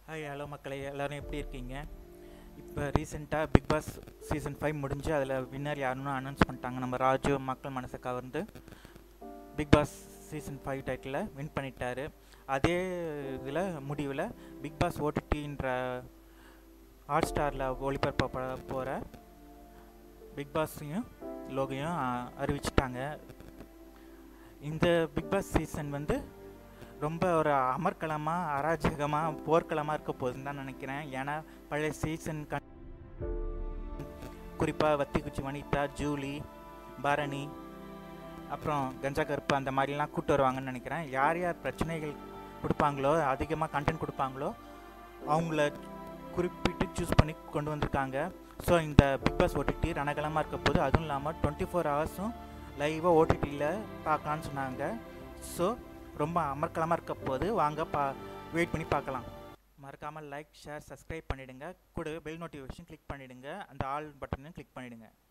hi hello மக்களே எல்லோரும் எப்படி இருக்கீங்க இப்போ ரீசெண்டாக பிக் பாஸ் சீசன் ஃபைவ் முடிஞ்சு அதில் வின்னர் யாருன்னு அனௌன்ஸ் பண்ணிட்டாங்க நம்ம ராஜு மக்கள் மனசை கவர்ந்து Bigg Boss season five title win பண்ணிட்டாரு அதே இதில் முடிவில் பிக் பாஸ் ஓடிடின்ற ஹாட் ஸ்டாரில் ஒளிபரப்ப போகிற பிக் பாஸையும் லோகையும் அ- அறிவிச்சிட்டாங்க இந்த பிக் பாஸ் சீசன் வந்து ரொம்ப ஒரு அமர்க்களமாக அராஜகமாக போர்க்களமாக இருக்க போகுதுன்னு தான் நினைக்கிறேன் ஏன்னா பழைய சீசன் கண் குறிப்பாக வத்திக்குச்சி வனிதா ஜூலி பரணி அப்புறம் கஞ்சா கருப்பு அந்த மாதிரிலாம் கூட்டு வருவாங்கன்னு நினைக்கிறேன் யார் யார் பிரச்சனைகள் கொடுப்பாங்களோ அதிகமாக கண்டென்ட் கொடுப்பாங்களோ அவங்கள குறிப்பிட்டு சூஸ் பண்ணி கொண்டு வந்திருக்காங்க ஸோ இந்த பிக் பாஸ் ஓடிடி ரணகலமாக இருக்க போது அதுவும் இல்லாமல் டுவெண்ட்டி ஃபோர் ஹவர்ஸும் லைவாக ஓடிடியில் பார்க்கலான்னு சொன்னாங்க ஸோ ரொம்ப அமர்க்கலமாக இருக்க போது வாங்க பா வெயிட் பண்ணி பார்க்கலாம் மறக்காமல் லைக் ஷேர் சப்ஸ்கிரைப் பண்ணிவிடுங்க கூட பெல் நோட்டிஃபிகேஷன் கிளிக் பண்ணிவிடுங்க அந்த ஆல் பட்டனையும் கிளிக் பண்ணிவிடுங்க